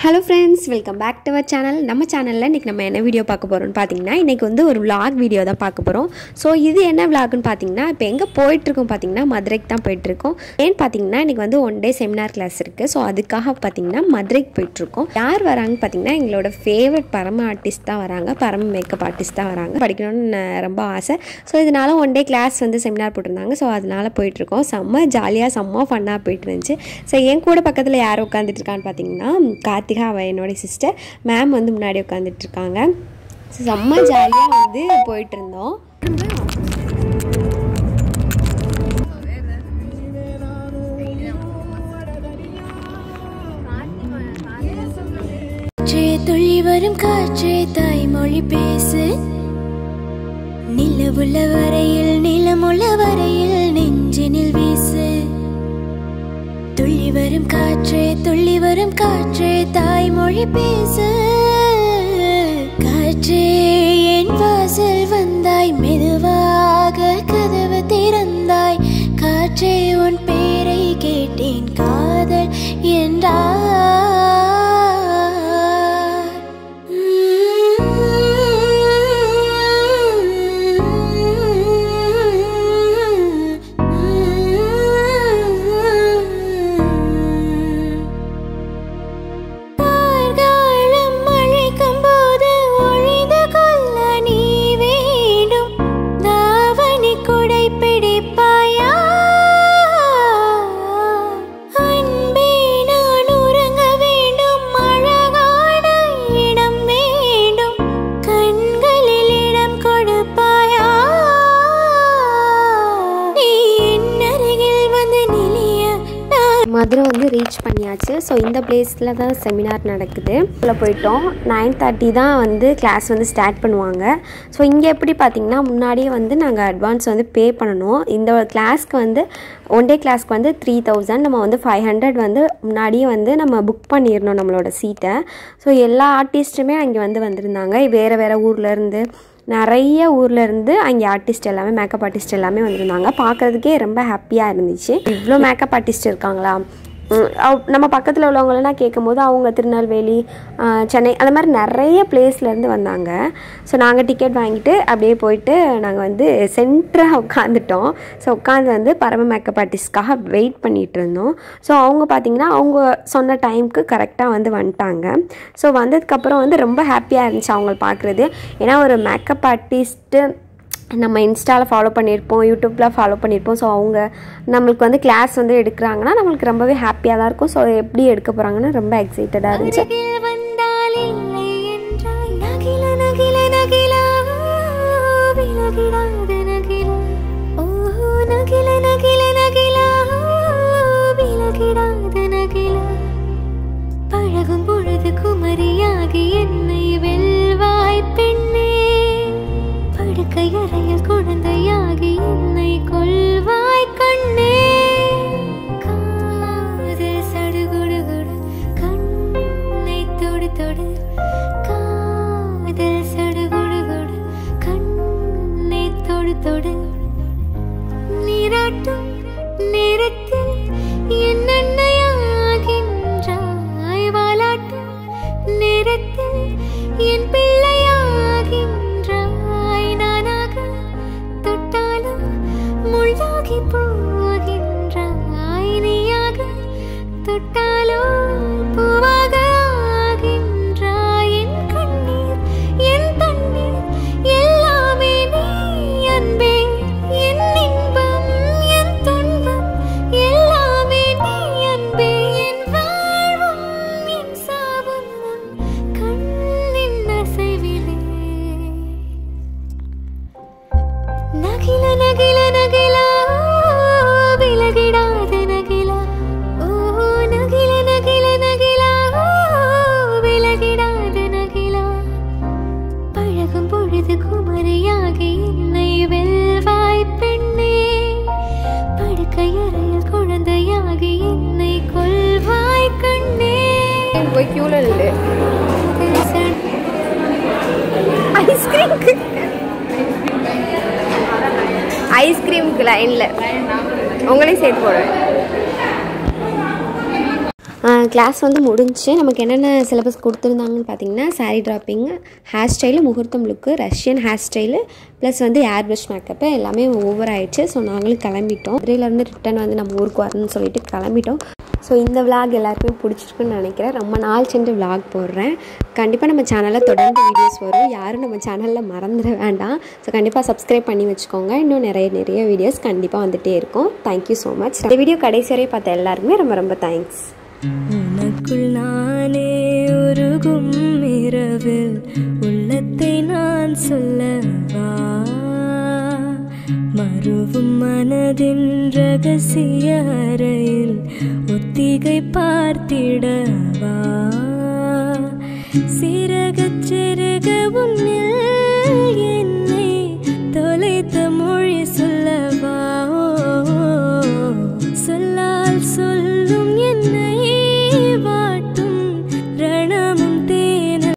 hello friends welcome back to our channel நம்ம சேனலில் இன்றைக்கி நம்ம என்ன வீடியோ பார்க்க போகிறோம்னு பார்த்தீங்கன்னா இன்றைக்கி வந்து ஒரு vlog வீடியோ தான் பார்க்க போகிறோம் ஸோ இது என்ன vlogனு பார்த்தீங்கன்னா இப்போ எங்கே போயிட்டுருக்கோம் பார்த்தீங்கன்னா மதுரைக்கு தான் போயிட்டுருக்கோம் ஏன்னு பார்த்தீங்கன்னா இன்றைக்கி வந்து ஒன் டே செமினார் கிளாஸ் இருக்குது ஸோ அதுக்காக பார்த்தீங்கன்னா மதுரைக்கு போயிட்டுருக்கோம் யார் வராங்க பார்த்தீங்கன்னா எங்களோட ஃபேவரட் பரம ஆர்டிஸ்ட் தான் வராங்க பரம மேக்கப் ஆர்டிஸ்ட் தான் வராங்க படிக்கணும்னு நான் ரொம்ப ஆசை ஸோ இதனால ஒன் டே கிளாஸ் வந்து செமினார் போட்டிருந்தாங்க ஸோ அதனால போயிட்டுருக்கோம் செம்ம ஜாலியாக செம்ம ஃபன்னாக போயிட்டு இருந்துச்சு ஸோ என் கூட பக்கத்தில் யார் உட்காந்துட்டு இருக்கான்னு பார்த்தீங்கன்னா கார்த்திகா அவள் என்னோட சிஸ்டர் மேம் வந்து முன்னாடி உட்காந்துட்டு இருக்காங்க ஸோ செம்ம ஜாலியாக வந்து போயிட்டு இருந்தோம் காற்றே துள்ளி வரும் காற்றே தாய்மொழி பேசு நிலவுள்ள வரையில் நிலமுள்ள வரையில் நெஞ்சினில் வீசு துள்ளி வரும் காற்றே துள்ளி வரும் காற்றே தாய்மொழி பேசு காற்றே என் வாசல் வந்தாய் மெதுவாக கதவு திறந்தாய் காற்றே உன் பேரை கேட்டேன் காதல் என்றார் கார்காலம் அழைக்கும் போது ஒழிந்து கொள்ள நீ வேண்டும் தாவணி குடை பிடிப்பாயா அன்பே நான் உறங்க வேண்டும் அழகான இடம் வேண்டும் கண்களில் இடம் கொடுப்பாயா நீ என் அருகில் வந்து நிலைய நான் மதுரை வந்து ரீச் பண்ணியாச்சு ஸோ இந்த பிளேஸில் தான் செமினார் நடக்குது உள்ள போயிட்டோம் நைன் தேர்ட்டி தான் வந்து கிளாஸ் வந்து ஸ்டார்ட் பண்ணுவாங்க ஸோ இங்கே எப்படி பார்த்தீங்கன்னா முன்னாடியே வந்து நாங்கள் அட்வான்ஸ் வந்து பே பண்ணணும் இந்த கிளாஸ்க்கு வந்து ஒன் டே கிளாஸ்க்கு வந்து த்ரீ தௌசண்ட் நம்ம வந்து ஃபைவ் ஹண்ட்ரட் வந்து முன்னாடியே வந்து நம்ம புக் பண்ணிடணும் நம்மளோட சீட்டை ஸோ எல்லா ஆர்டிஸ்ட்டுமே அங்கே வந்து வந்திருந்தாங்க வேறு வேறு ஊர்லேருந்து நிறைய ஊர்ல இருந்து அங்கே ஆர்டிஸ்ட் எல்லாமே மேக்கப் ஆர்டிஸ்ட் எல்லாமே வந்திருந்தாங்க பார்க்கறதுக்கே ரொம்ப ஹாப்பியாக இருந்துச்சு இவ்வளோ மேக்கப் ஆர்டிஸ்ட் இருக்காங்களா உம், அவ்- நம்ம பக்கத்தில் உள்ளவங்களெல்லாம் கேட்கும் போது அவங்க திருநெல்வேலி ஆஹ், சென்னை அந்த மாதிரி நிறைய பிளேஸ்லேருந்து வந்தாங்க ஸோ நாங்கள் டிக்கெட் வாங்கிட்டு அப்படியே போயிட்டு நாங்கள் வந்து சென்டராக உட்காந்துட்டோம் ஸோ உட்காந்து வந்து பரம மேக்கப் ஆர்டிஸ்ட்காக வெயிட் பண்ணிட்டு இருந்தோம் ஸோ அவங்க பார்த்தீங்கன்னா அவங்க சொன்ன டைம்க்கு கரெக்டாக வந்து வந்துட்டாங்க ஸோ வந்ததுக்கப்புறம் வந்து ரொம்ப ஹாப்பியாக இருந்துச்சு அவங்கள பார்க்குறது ஏன்னா ஒரு மேக்கப் ஆர்டிஸ்ட்டு நம்ம இன்ஸ்டாவில் ஃபாலோ பண்ணியிருப்போம் யூடியூப்பில் ஃபாலோ பண்ணியிருப்போம் ஸோ அவங்க நம்மளுக்கு வந்து கிளாஸ் வந்து எடுக்கிறாங்கன்னா நம்மளுக்கு ரொம்பவே ஹாப்பியாக தான் இருக்கும் ஸோ எப்படி எடுக்க போகிறாங்கன்னு ரொம்ப எக்ஸைட்டடாக இருந்துச்சு அருகில் வந்தால் இல்லை என்றாய் நகில நகில நகிலா விலகிடாது நகிலா ஓஹோ நகில நகில நகிலா விலகிடாது நகிலா பழகும் பொழுது குமரியாகி என்னை வெல்வாய் பெண்ணே படுக்கை அறையில் குழந்தையாகி என்னை கொள்வாய் கண்ணே காதல் சடுகுடுகுடு கண்ணை தொடு தொடு காதல் சடுகுடுகுடு கண்ணை தொடு தொடு நீராட்டும் நேரத்தில் என்னென்னையாகின்றாய் வாலாட்டும் நேரத்தில் என் பிள்ளையாகின்றாய் நானாக தொட்டாலும் முள்ளாகி போகின்றாய் நீயாக தொட்டாலோ பூவாக ஆகின்றாய் என் கண்ணீர் என் தண்ணீர் எல்லாமே நீ அன்பே என் இன்பம் என் துன்பம் எல்லாமே நீ அன்பே என் வாழ்வும் என் சாவும் உன் கண்ணின் அசைவிலே நகில நகில நகிலா விலகிடாத நகிலா ஓ நகில நகில நகிலா விலகிடாத நகிலா பழகும் பொழுது குமரியாகி என்னை வெல்வாய் பெண்ணே படுக்கை அறையில் குழந்தையாகி என்னை கொள்வாய் கண்ணே போய் க்யூவில் இல்லை தரிசன ஐஸ்கிரீம்க்கு ஐஸ்கிரீமுக்கு லைனில் உங்களையும் சேர்த்து போடுவேன் கிளாஸ் வந்து முடிஞ்சு நமக்கு என்னென்ன சிலபஸ் கொடுத்துருந்தாங்கன்னு பார்த்தீங்கன்னா saree ட்ராப்பிங் ஹேர் ஸ்டைலு முகூர்த்தம் look Russian hair style plus வந்து ஏர் ப்ரஷ் மேக்கப்பு எல்லாமே ஓவர் ஆயிடுச்சு ஸோ நாங்களும் கிளம்பிட்டோம் மதுரையிலேருந்து ரிட்டன் வந்து நம்ம ஊருக்கு வரணும்னு சொல்லிட்டு கிளம்பிட்டோம் ஸோ இந்த விளாக் எல்லாருக்குமே பிடிச்சிருக்குன்னு நினைக்கிறேன் ரொம்ப நாள் சென்று விளாக் போடுறேன் கண்டிப்பாக நம்ம சேனலில் தொடர்ந்து வீடியோஸ் வரும் யாரும் நம்ம சேனலில் மறந்துட வேண்டாம் ஸோ கண்டிப்பாக சப்ஸ்கிரைப் பண்ணி வச்சுக்கோங்க இன்னும் நிறைய நிறைய வீடியோஸ் கண்டிப்பாக வந்துகிட்டே இருக்கும் தேங்க்யூ ஸோ மச் இந்த வீடியோ கடைசி வரை பார்த்த எல்லாருக்குமே ரொம்ப ரொம்ப தேங்க்ஸ் உனக்குள் நானே உருகும் இரவில் உள்ளத்தை நான் சொல்லவா மறுவும் மனதின் ரகசிய அறையில் ஒத்திகை பார்த்திடவா சி